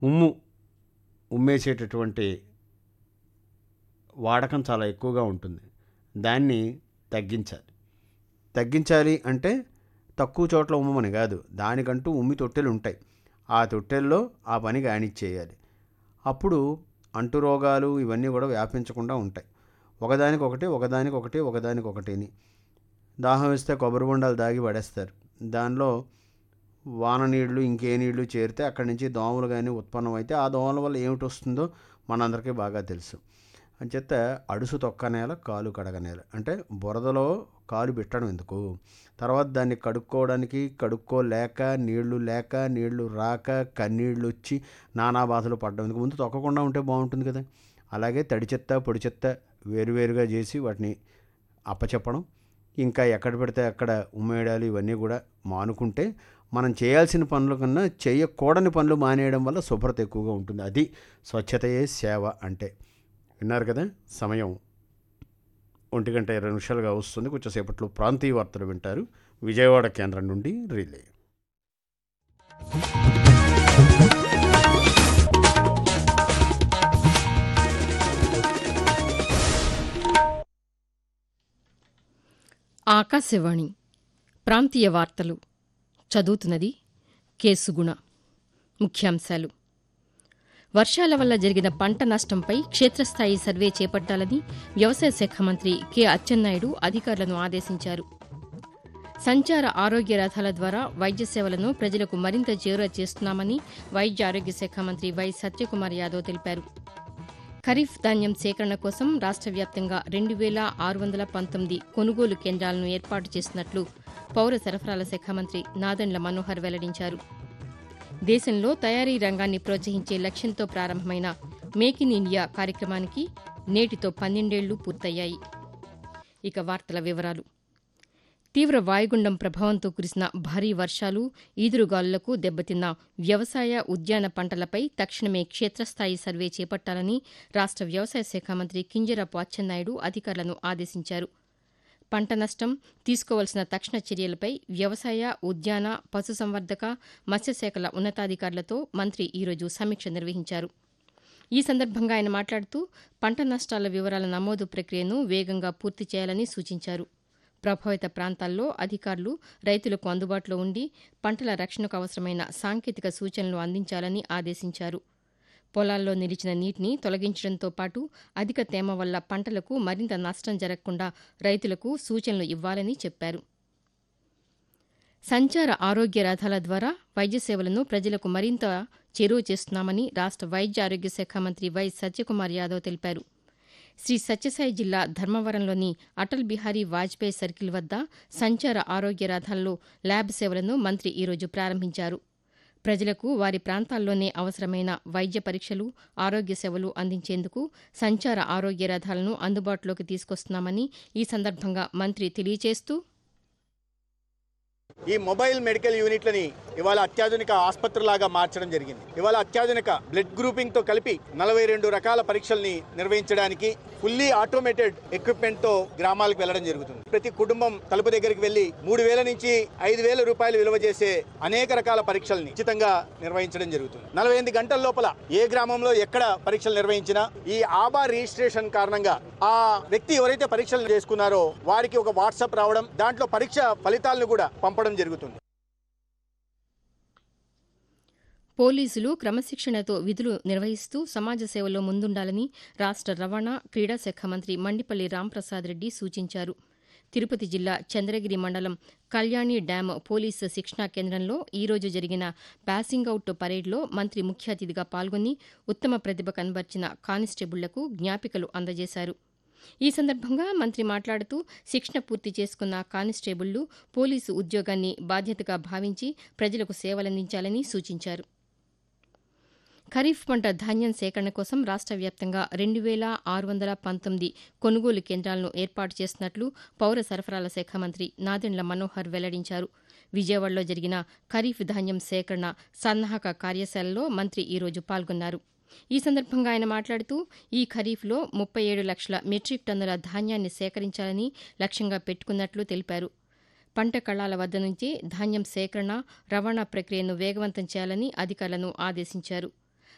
ఉమ్ము ఉమ్మేసేటటువంటి వాడకం చాలా ఎక్కువగా ఉంటుంది దాన్ని తగ్గించాలి తగ్గించాలి అంటే తక్కువ చోట్ల ఉమ్మమని కాదు దానికంటూ ఉమ్మి తొట్టెలు ఉంటాయి ఆ తొట్టెల్లో ఆ పని కానిచ్చేయాలి అప్పుడు అంటు రోగాలు ఇవన్నీ కూడా వ్యాపించకుండా ఉంటాయి ఒకదానికొకటి ఒకదానికొకటి ఒకదానికొకటిని దాహం వేస్తే కొబ్బరి బొండాలు దాగి పడేస్తారు దానిలో వాన నీళ్లు ఇంకే నీళ్లు చేరితే అక్కడి నుంచి దోమలు కానీ ఉత్పన్నం అయితే ఆ దోమల వల్ల ఏమిటి వస్తుందో మనందరికీ బాగా తెలుసు అంచేత అడుసు తొక్క నేల కాలు కడగ నేల అంటే బురదలో కాలు పెట్టడం ఎందుకు తర్వాత దాన్ని కడుక్కోవడానికి కడుక్కోలేక నీళ్లు లేక నీళ్లు రాక కన్నీళ్ళు వచ్చి నానా బాధలు పడడం ఎందుకు ముందు తొక్కకుండా ఉంటే బాగుంటుంది కదా అలాగే తడి చెత్త పొడి చెత్త వేరువేరుగా చేసి వాటిని అప్పచెప్పడం ఇంకా ఎక్కడ పెడితే అక్కడ ఉమ్మేయడాలు ఇవన్నీ కూడా మానుకుంటే మనం చేయాల్సిన పనుల కన్నా చేయకూడని పనులు మానేయడం వల్ల శుభ్రత ఎక్కువగా ఉంటుంది అది స్వచ్ఛతయే సేవ అంటే విన్నారు కదా సమయం ఒంటి గంట ఇరవై నిమిషాలుగా వస్తుంది కొంచెం సేపట్లో ప్రాంతీయ వార్తలు వింటారు విజయవాడ కేంద్రం నుండి రిలే ఆకాశవాణి ప్రాంతీయ వార్తలు చదువుతున్నది కేసుగుణ ముఖ్యాంశాలు వర్షాల వల్ల జరిగిన పంట నష్టంపై క్షేత్రస్థాయి సర్వే చేపట్టాలని వ్యవసాయ శాఖ మంత్రి కె అచ్చెన్నాయుడు అధికారులను ఆదేశించారు సంచార ఆరోగ్య రథాల ద్వారా వైద్య సేవలను ప్రజలకు మరింత చేరువ చేస్తున్నామని వైద్య ఆరోగ్య శాఖ మంత్రి వై సత్యకుమార్ యాదవ్ తెలిపారు ఖరీఫ్ ధాన్యం సేకరణ కోసం రాష్ట్ర వ్యాప్తంగా రెండు వేల ఆరు వందల పంతొమ్మిది కొనుగోలు కేంద్రాలను ఏర్పాటు చేసినట్లు పౌర సరఫరాల శాఖ మంత్రి నాదెండ్ల మనోహర్ వెల్లడించారు దేశంలో తయారీ రంగాన్ని ప్రోత్సహించే లక్ష్యంతో ప్రారంభమైన మేక్ ఇన్ ఇండియా కార్యక్రమానికి నేటితో పన్నెండేళ్లు పూర్తయ్యాయి ఇక వార్తల వివరాలు తీవ్ర వాయుగుండం ప్రభావంతో కురిసిన భారీ వర్షాలు ఈదురుగాలులకు దెబ్బతిన్న వ్యవసాయ ఉద్యాన పంటలపై తక్షణమే క్షేత్రస్థాయి సర్వే చేపట్టాలని రాష్ట వ్యవసాయ శాఖ మంత్రి కింజరాపు అచ్చెన్నాయుడు అధికారులను ఆదేశించారు పంట నష్టం తీసుకోవాల్సిన తక్షణ చర్యలపై వ్యవసాయ ఉద్యాన పశుసంవర్ధక మత్స్యశాఖల ఉన్నతాధికారులతో మంత్రి ఈరోజు సమీక్ష నిర్వహించారు ఈ సందర్భంగా ఆయన మాట్లాడుతూ పంట నష్టాల వివరాల నమోదు ప్రక్రియను వేగంగా పూర్తి చేయాలని సూచించారు ప్రభావిత ప్రాంతాల్లో అధికారులు రైతులకు అందుబాటులో ఉండి పంటల రక్షణకు అవసరమైన సాంకేతిక సూచనలు అందించాలని ఆదేశించారు పొలాల్లో నిలిచిన నీటిని తొలగించడంతో పాటు అధిక తేమ వల్ల పంటలకు మరింత నష్టం జరగకుండా రైతులకు సూచనలు ఇవ్వాలని చెప్పారు సంచార ఆరోగ్య రథాల ద్వారా వైద్య సేవలను ప్రజలకు మరింత చేరువ చేస్తున్నామని రాష్ట వైద్య ఆరోగ్య శాఖ మంత్రి వై సత్యకుమార్ యాదవ్ తెలిపారు శ్రీ సత్యసాయి జిల్లా ధర్మవరంలోని అటల్ బిహారీ వాజ్పేయి సర్కిల్ వద్ద సంచార ఆరోగ్య రథాల్లో ల్యాబ్ సేవలను మంత్రి ఈరోజు ప్రారంభించారు ప్రజలకు వారి ప్రాంతాల్లోనే అవసరమైన వైద్య పరీక్షలు ఆరోగ్య సేవలు అందించేందుకు సంచార ఆరోగ్య రథాలను అందుబాటులోకి తీసుకొస్తున్నామని ఈ సందర్భంగా మంత్రి తెలియజేస్తూ ఈ మొబైల్ మెడికల్ యూనిట్లని ఇవాళ అత్యాధునిక ఆసుపత్రిలాగా మార్చడం జరిగింది ఇవాళ అత్యాధునిక బ్లడ్ గ్రూపింగ్ తో కలిపి నలభై రెండు రకాల పరీక్షల్ని నిర్వహించడానికి ఫుల్లీ ఆటోమేటెడ్ ఎక్విప్మెంట్ తో గ్రామాలకు వెళ్లడం జరుగుతుంది ప్రతి కుటుంబం తలుపు దగ్గరికి వెళ్లి మూడు వేల నుంచి ఐదు వేల రూపాయలు విలువ చేసే అనేక రకాల పరీక్షల్ని ఉచితంగా నిర్వహించడం జరుగుతుంది నలభై ఎనిమిది గంటల లోపల ఏ గ్రామంలో ఎక్కడ పరీక్షలు నిర్వహించినా ఈ ఆబా రిజిస్ట్రేషన్ కారణంగా ఆ వ్యక్తి ఎవరైతే పరీక్షలు చేసుకున్నారో వారికి ఒక వాట్సాప్ రావడం దాంట్లో పరీక్ష ఫలితాలను కూడా పంపడం జరుగుతుంది పోలీసులు క్రమశిక్షణతో విధులు నిర్వహిస్తూ సమాజ సేవలో ముందుండాలని రాష్ట రవాణా క్రీడా శాఖ మంత్రి మండిపల్లి రాంప్రసాద్ రెడ్డి సూచించారు తిరుపతి జిల్లా చంద్రగిరి మండలం కళ్యాణి డ్యాం పోలీసు శిక్షణా కేంద్రంలో ఈ రోజు జరిగిన పాసింగ్ అవుట్ పరేడ్లో మంత్రి ముఖ్య అతిథిగా పాల్గొని ఉత్తమ ప్రతిభ కనబర్చిన కానిస్టేబుళ్లకు జ్ఞాపికలు అందజేశారు ఈ సందర్భంగా మంత్రి మాట్లాడుతూ శిక్షణ పూర్తి చేసుకున్న కానిస్టేబుళ్లు పోలీసు ఉద్యోగాన్ని బాధ్యతగా భావించి ప్రజలకు సేవలందించాలని సూచించారు ఖరీఫ్ పంట ధాన్యం సేకరణ కోసం రాష్ట్ర వ్యాప్తంగా రెండు వేల ఆరు వందల పంతొమ్మిది కొనుగోలు కేంద్రాలను ఏర్పాటు చేసినట్లు పౌర సరఫరాల శాఖ మంత్రి నాదెండ్ల మనోహర్ వెల్లడించారు విజయవాడలో జరిగిన ఖరీఫ్ ధాన్యం సేకరణ సన్నాహక కార్యశాలలో మంత్రి ఈరోజు పాల్గొన్నారు ఈ సందర్భంగా ఆయన మాట్లాడుతూ ఈ ఖరీఫ్లో ముప్పై ఏడు లక్షల మెట్రిక్ టన్నుల ధాన్యాన్ని సేకరించాలని లక్ష్యంగా పెట్టుకున్నట్లు తెలిపారు పంట కళాల వద్ద నుంచి ధాన్యం సేకరణ రవాణా ప్రక్రియను వేగవంతం చేయాలని అధికారులను ఆదేశించారు